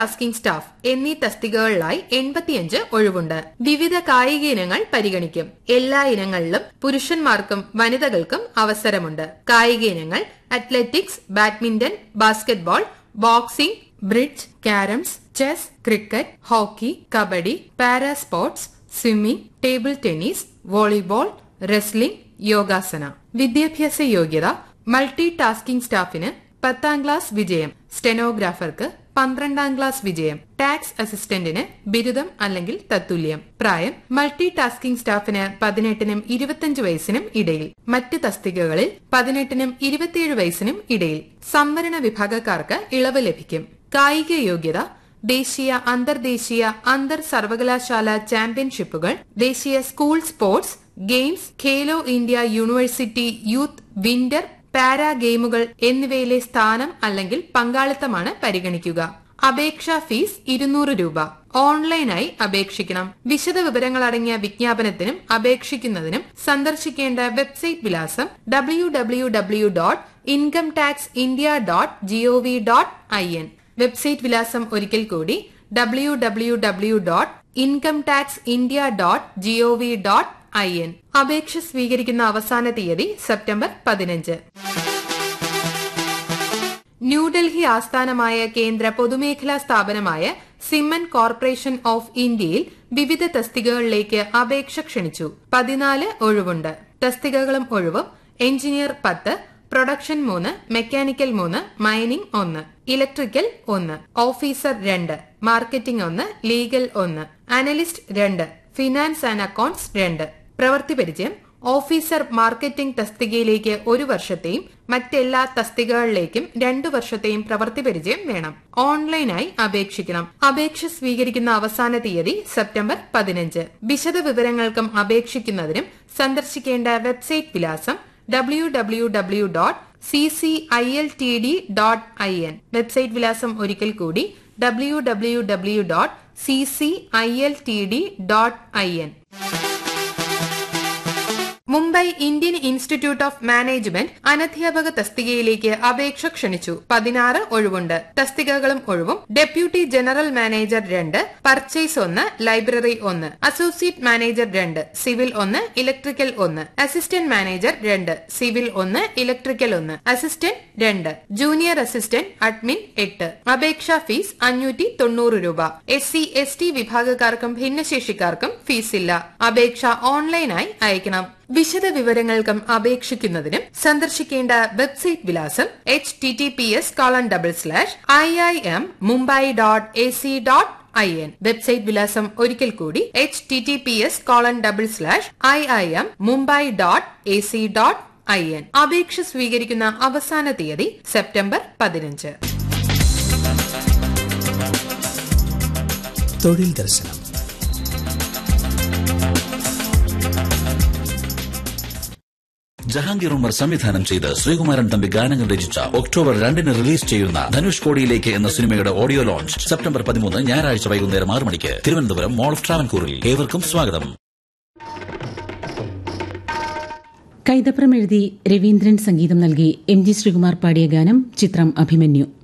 tasking staff എന്നീ തസ്തികകളിലായി എൺപത്തിയഞ്ച് ഒഴിവുണ്ട് വിവിധ കായിക ഇനങ്ങൾ പരിഗണിക്കും എല്ലാ ഇനങ്ങളിലും പുരുഷന്മാർക്കും വനിതകൾക്കും അവസരമുണ്ട് കായിക ഇനങ്ങൾ athletics badminton basketball boxing bridge carroms chess cricket hockey kabaddi para sports swimming table tennis volleyball wrestling Yogasana വിദ്യാഭ്യാസ യോഗ്യത മൾട്ടി ടാസ്കിംഗ് സ്റ്റാഫിന് പത്താം ക്ലാസ് വിജയം സ്റ്റെനോഗ്രാഫർക്ക് പന്ത്രണ്ടാം ക്ലാസ് വിജയം ടാക്സ് അസിസ്റ്റന്റിന് ബിരുദം അല്ലെങ്കിൽ തത്തുല്യം പ്രായം മൾട്ടി ടാസ്കിംഗ് സ്റ്റാഫിന് പതിനെട്ടിനും ഇരുപത്തിയഞ്ച് വയസ്സിനും ഇടയിൽ മറ്റ് തസ്തികകളിൽ പതിനെട്ടിനും ഇരുപത്തിയേഴ് വയസ്സിനും ഇടയിൽ സംവരണ വിഭാഗക്കാർക്ക് ഇളവ് ലഭിക്കും കായിക യോഗ്യത ദേശീയ അന്തർദേശീയ അന്തർ സർവകലാശാല ചാമ്പ്യൻഷിപ്പുകൾ ദേശീയ school sports games Khelo India university youth winter para ഗെയിമുകൾ എന്നിവയിലെ സ്ഥാനം അല്ലെങ്കിൽ പങ്കാളിത്തമാണ് പരിഗണിക്കുക അപേക്ഷാ ഫീസ് ഇരുന്നൂറ് രൂപ ഓൺലൈനായി അപേക്ഷിക്കണം വിശദ വിവരങ്ങൾ അടങ്ങിയ വിജ്ഞാപനത്തിനും അപേക്ഷിക്കുന്നതിനും സന്ദർശിക്കേണ്ട വെബ്സൈറ്റ് വിലാസം W W W dot income tax India dot GOV dot I N website വിലാസം ഒരിക്കൽ കൂടി W W W dot income tax India dot GOV dot I N അപേക്ഷ സ്വീകരിക്കുന്ന അവസാന തീയതി സെപ്റ്റംബർ പതിനഞ്ച് ന്യൂഡൽഹി ആസ്ഥാനമായ കേന്ദ്ര പൊതുമേഖലാ സ്ഥാപനമായ സിമൻ കോർപ്പറേഷൻ ഓഫ് ഇന്ത്യയിൽ വിവിധ തസ്തികകളിലേക്ക് അപേക്ഷ ക്ഷണിച്ചു പതിനാല് ഒഴിവുണ്ട് തസ്തികകളും ഒഴിവും എഞ്ചിനീയർ പത്ത് പ്രൊഡക്ഷൻ മൂന്ന് മെക്കാനിക്കൽ മൂന്ന് മൈനിംഗ് ഒന്ന് ഇലക്ട്രിക്കൽ ഒന്ന് ഓഫീസർ രണ്ട് മാർക്കറ്റിംഗ് ഒന്ന് ലീഗൽ ഒന്ന് അനലിസ്റ്റ് രണ്ട് ഫിനാൻസ് ആൻഡ് അക്കൌണ്ട്സ് രണ്ട് പ്രവൃത്തി പരിചയം ഓഫീസർ മാർക്കറ്റിംഗ് തസ്തികയിലേക്ക് ഒരു വർഷത്തെയും മറ്റെല്ലാ തസ്തികകളിലേക്കും രണ്ടു വർഷത്തെയും പ്രവൃത്തി പരിചയം വേണം ഓൺലൈനായി അപേക്ഷിക്കണം അപേക്ഷ സ്വീകരിക്കുന്ന അവസാന തീയതി സെപ്റ്റംബർ പതിനഞ്ച് വിശദ വിവരങ്ങൾക്കും അപേക്ഷിക്കുന്നതിനും സന്ദർശിക്കേണ്ട വെബ്സൈറ്റ് വിലാസം W W W dot C C I L T D dot I N website വിലാസം ഒരിക്കൽ കൂടി W W W dot C C I L T D dot I N Mumbai Indian institute of management അനധ്യാപക തസ്തികയിലേക്ക് അപേക്ഷ ക്ഷണിച്ചു പതിനാറ് ഒഴിവുണ്ട് തസ്തികകളും ഒഴിവും ഡെപ്യൂട്ടി ജനറൽ മാനേജർ രണ്ട് പർച്ചേസ് ഒന്ന് ലൈബ്രറി ഒന്ന് അസോസിയേറ്റ് മാനേജർ രണ്ട് സിവിൽ ഒന്ന് ഇലക്ട്രിക്കൽ ഒന്ന് അസിസ്റ്റന്റ് മാനേജർ രണ്ട് സിവിൽ ഒന്ന് ഇലക്ട്രിക്കൽ ഒന്ന് അസിസ്റ്റന്റ് രണ്ട് ജൂനിയർ അസിസ്റ്റന്റ് അഡ്മിൻ എട്ട് അപേക്ഷാ ഫീസ് അഞ്ഞൂറ്റി തൊണ്ണൂറ് രൂപ എസ് സി എസ് ടി വിഭാഗക്കാർക്കും ഭിന്നശേഷിക്കാർക്കും ഫീസില്ല അപേക്ഷ ഓൺലൈനായി അയക്കണം വിശദ വിവരങ്ങൾക്കും അപേക്ഷിക്കുന്നതിനും സന്ദർശിക്കേണ്ട വെബ്സൈറ്റ് വിലാസം H T T P S colon double slash I I M Mumbai dot A C dot I N website വിലാസം ഒരിക്കൽ കൂടി H T T P S colon double slash I I M Mumbai dot A C dot I N അപേക്ഷ സ്വീകരിക്കുന്ന അവസാന തീയതി September പതിനഞ്ച് തൊഴിൽ ദർശനം ജഹാംഗീർ ഉമർ സംവിധാനം ചെയ്ത് ശ്രീകുമാരൻ തമ്പി ഗാനങ്ങൾ രചിച്ച ഒക്ടോബർ രണ്ടിന് റിലീസ് ചെയ്യുന്ന ധനുഷ് കോടിയിലേക്ക് എന്ന സിനിമയുടെ ഓഡിയോ ലോഞ്ച് സെപ്റ്റംബർ പതിമൂന്ന് ഞായറാഴ്ച വൈകുന്നേരം ആറ് മണിക്ക് തിരുവനന്തപുരം മോൾ ഓഫ് ട്രാവൻകൂറിൽ ഏവർക്കും സ്വാഗതം കൈതപ്രം എഴുതി രവീന്ദ്രൻ സംഗീതം നൽകി എം ജി ശ്രീകുമാർ പാടിയ ഗാനം ചിത്രം അഭിമന്യു